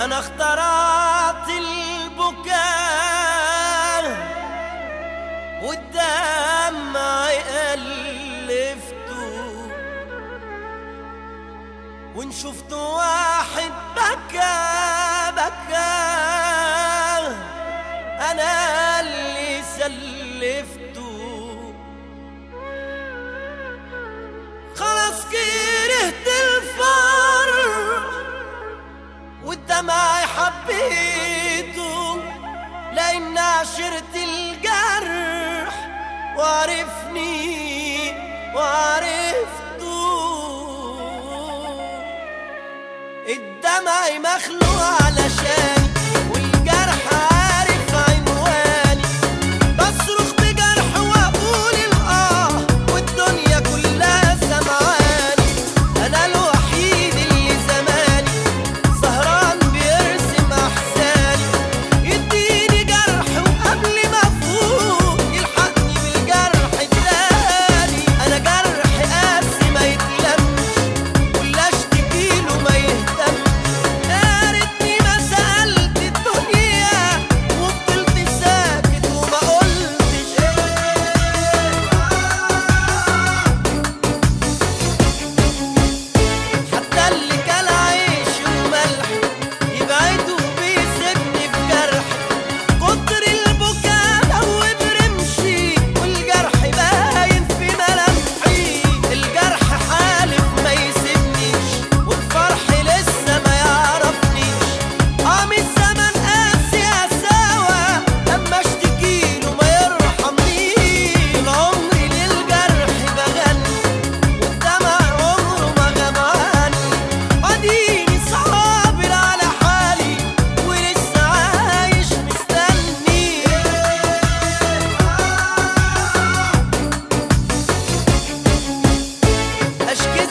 انا اخترعت البكاء والدمع ألفته وان شفت واحد بكى بكى انا اللي سلفته خلاص كرهت الفرح والدمع حبيته لان عشرت الجرح وعرفني وعرفته الدمع مخلوق علشاني والجرح عارف عنواني بصرخ بجرح واقول الاه والدنيا كلها سمعاني انا الوحيد اللي زماني سهران بيرسم احزاني يديني جرح وقبل ما افوق يلحقني بالجرح التاني انا جرح قاسي ما يتلمش ولا اشتكيله ما يهتمش يا ريتني ما سألت الدنيا وفضلت ساكت وما قلتش حتى اللي كان عيش وملح يبعده وبيسيبني في جرح كتر البكاء دوب رمشي والجرح باين في ملامحي الجرح حالف ما يسيبنيش والفرح لسه ما يعرفنيش قام الزمن قاسي قساوة لما اشتكيله ما يرحمنيش عمري للجرح بغني والدمع عمره ما غمعني اديني صابر على حالي ولسه عايش مستني اشكي